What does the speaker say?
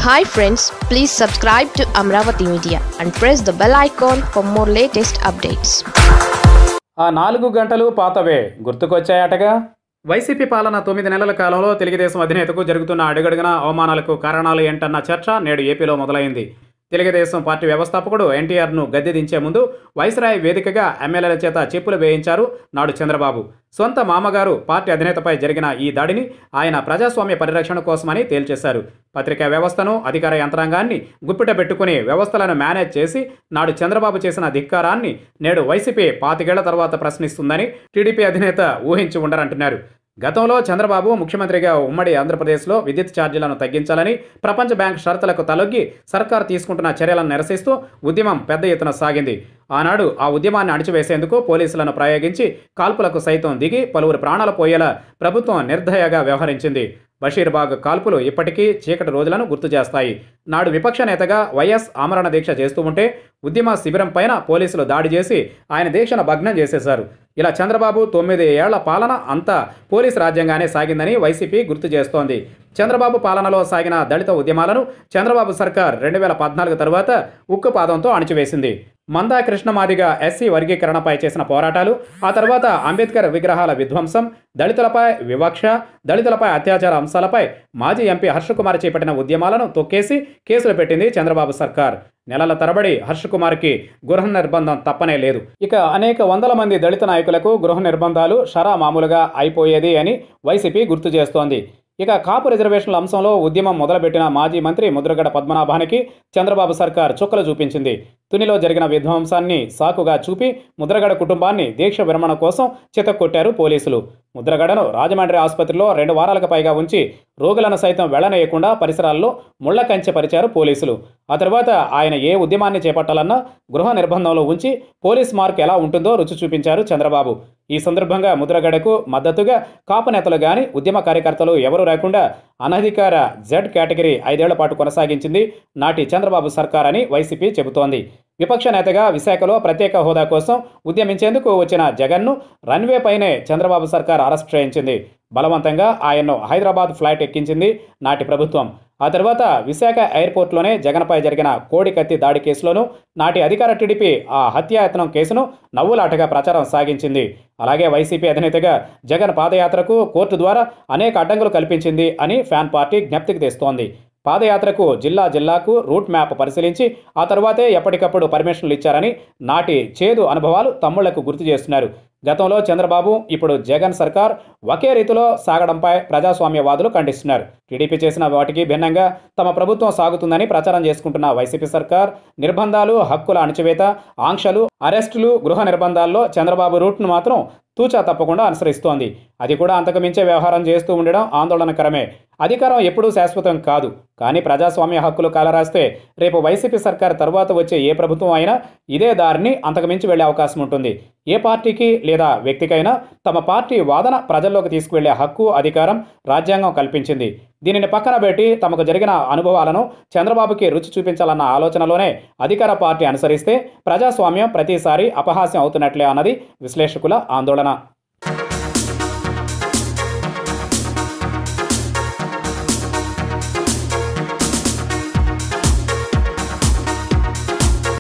hi friends please subscribe to Amaravati media and press the bell icon for more latest updates ఆ నాలుగు గంటలు పాతవే గుర్తుకొచ్చాయటగా YCP పాలన తొమ్మిది నెలల కాలంలో తెలుగుదేశం అధినేతకు జరుగుతున్న అడుగడుగున అవమానాలకు కారణాలు ఏంటన్న చర్చ నేడు ఏపీలో మొదలైంది తెలుగుదేశం పార్టీ వ్యవస్థాపకుడు ఎన్టీఆర్ను గద్దె దించే ముందు వైస్రాయ్ వేదికగా ఎమ్మెల్యేల చేత చెప్పులు వేయించారు నాడు చంద్రబాబు సొంత మామగారు పార్టీ అధినేతపై జరిగిన ఈ దాడిని ఆయన ప్రజాస్వామ్య పరిరక్షణ కోసమని తేల్చేశారు పత్రికా వ్యవస్థను అధికార యంత్రాంగాన్ని గుప్పిట పెట్టుకుని వ్యవస్థలను మేనేజ్ చేసి నాడు చంద్రబాబు చేసిన ధిక్కారాన్ని నేడు వైసీపీ పాతికేళ్ల తర్వాత ప్రశ్నిస్తుందని టీడీపీ అధినేత ఊహించి ఉండరంటున్నారు గతంలో చంద్రబాబు ముఖ్యమంత్రిగా ఉమ్మడి ఆంధ్రప్రదేశ్లో విద్యుత్ ఛార్జీలను తగ్గించాలని ప్రపంచ బ్యాంక్ షరతులకు తలొగ్గి సర్కారు తీసుకుంటున్న చర్యలను నిరసిస్తూ ఉద్యమం పెద్ద ఎత్తున సాగింది ఆనాడు ఆ ఉద్యమాన్ని అణిచివేసేందుకు పోలీసులను ప్రయోగించి కాల్పులకు సైతం దిగి పలువురు ప్రాణాలు పోయేలా ప్రభుత్వం నిర్దయగా వ్యవహరించింది బషీర్బాగ్ కాల్పులు ఇప్పటికీ చీకటి రోజులను గుర్తు చేస్తాయి నాడు విపక్ష నేతగా వైఎస్ ఆమరణ దీక్ష చేస్తూ ఉంటే ఉద్యమ శిబిరం పైన పోలీసులు దాడి చేసి ఆయన దీక్షను భగ్నం చేసేశారు ఇలా చంద్రబాబు తొమ్మిది ఏళ్ల పాలన అంతా పోలీసు రాజ్యంగానే సాగిందని వైసీపీ గుర్తు చేస్తోంది చంద్రబాబు పాలనలో సాగిన దళిత ఉద్యమాలను చంద్రబాబు సర్కార్ రెండు వేల పద్నాలుగు తరువాత ఉక్కు పాదంతో అణిచివేసింది మందా కృష్ణమాదిగా ఎస్సీ వర్గీకరణపై చేసిన పోరాటాలు ఆ తర్వాత అంబేద్కర్ విగ్రహాల విధ్వంసం దళితులపై వివక్ష దళితులపై అత్యాచార అంశాలపై మాజీ ఎంపీ హర్షకుమార్ చేపట్టిన ఉద్యమాలను తొక్కేసి కేసులు పెట్టింది చంద్రబాబు సర్కార్ నెలల తరబడి హర్షకుమార్కి గృహ నిర్బంధం తప్పనే లేదు ఇక అనేక వందల మంది దళిత నాయకులకు గృహ నిర్బంధాలు షరా మామూలుగా అయిపోయేది అని వైసీపీ గుర్తు చేస్తోంది ఇక కాపు రిజర్వేషన్ల అంశంలో ఉద్యమం మొదలుపెట్టిన మాజీ మంత్రి ముద్రగడ పద్మనాభానికి చంద్రబాబు సర్కార్ చుక్కలు చూపించింది తునిలో జరిగిన విధ్వంసాన్ని సాకుగా చూపి ముద్రగడ కుటుంబాన్ని దీక్ష విరమణ కోసం చితక్కొట్టారు పోలీసులు ముద్రగడను రాజమండ్రి ఆసుపత్రిలో రెండు వారాలకు పైగా ఉంచి రోగులను సైతం వెళ్లనేయకుండా పరిసరాల్లో ముళ్ల కంచె పరిచారు పోలీసులు ఆ తర్వాత ఆయన ఏ ఉద్యమాన్ని చేపట్టాలన్నా గృహ నిర్బంధంలో ఉంచి పోలీస్ మార్క్ ఎలా ఉంటుందో రుచి చూపించారు చంద్రబాబు ఈ సందర్భంగా ముద్రగడకు మద్దతుగా కాపు నేతలు గాని ఉద్యమ కార్యకర్తలు ఎవరూ లేకుండా అనధికార జెడ్ కేటగిరీ ఐదేళ్ల పాటు కొనసాగించింది నాటి చంద్రబాబు సర్కార్ అని వైసీపీ చెబుతోంది విపక్ష నేతగా విశాఖలో ప్రత్యేక హోదా కోసం ఉద్యమించేందుకు వచ్చిన జగన్ను రన్వే పైనే చంద్రబాబు సర్కార్ అరెస్ట్ చేయించింది బలవంతంగా ఆయన్ను హైదరాబాద్ ఫ్లైట్ ఎక్కించింది నాటి ప్రభుత్వం ఆ తర్వాత విశాఖ ఎయిర్పోర్ట్లోనే జగన్పై జరిగిన కోడి కత్తి దాడి కేసులోనూ నాటి అధికార టీడీపీ ఆ హత్యాయత్నం కేసును నవ్వులాటగా ప్రచారం సాగించింది అలాగే వైసీపీ అధినేతగా జగన్ పాదయాత్రకు కోర్టు ద్వారా అనేక అడ్డంకులు కల్పించింది అని ఫ్యాన్ పార్టీ జ్ఞప్తికి తెస్తోంది పాదయాత్రకు జిల్లా జిల్లాకు రూట్ మ్యాప్ పరిశీలించి ఆ తర్వాతే ఎప్పటికప్పుడు పర్మిషన్లు ఇచ్చారని నాటి చేదు అనుభవాలు తమ్ముళ్లకు గుర్తు చేస్తున్నారు గతంలో చంద్రబాబు ఇప్పుడు జగన్ సర్కార్ ఒకే రీతిలో సాగడంపై ప్రజాస్వామ్యవాదులు ఖండిస్తున్నారు టీడీపీ చేసిన వాటికి భిన్నంగా తమ ప్రభుత్వం సాగుతుందని ప్రచారం చేసుకుంటున్న వైసీపీ సర్కార్ నిర్బంధాలు హక్కుల అణచివేత ఆంక్షలు అరెస్టులు గృహ నిర్బంధాల్లో చంద్రబాబు రూట్ను మాత్రం తూచా తప్పకుండా అనుసరిస్తోంది అది కూడా అంతకుమించే వ్యవహారం చేస్తూ ఉండడం ఆందోళనకరమే అధికారం ఎప్పుడూ శాశ్వతం కాదు కానీ ప్రజాస్వామ్య హక్కులు కాలరాస్తే రేపు వైసీపీ సర్కార్ తర్వాత వచ్చే ఏ ప్రభుత్వం అయినా ఇదే దారిని అంతకుమించి వెళ్లే అవకాశం ఉంటుంది ఏ పార్టీకి లేదా వ్యక్తికైనా తమ పార్టీ వాదన ప్రజల్లోకి తీసుకువెళ్లే హక్కు అధికారం రాజ్యాంగం కల్పించింది దీనిని పక్కన పెట్టి తమకు జరిగిన అనుభవాలను చంద్రబాబుకి రుచి చూపించాలన్న ఆలోచనలోనే అధికార పార్టీ అనుసరిస్తే ప్రజాస్వామ్యం ప్రతిసారి అపహాస్యం అవుతున్నట్లే అన్నది విశ్లేషకుల ఆందోళన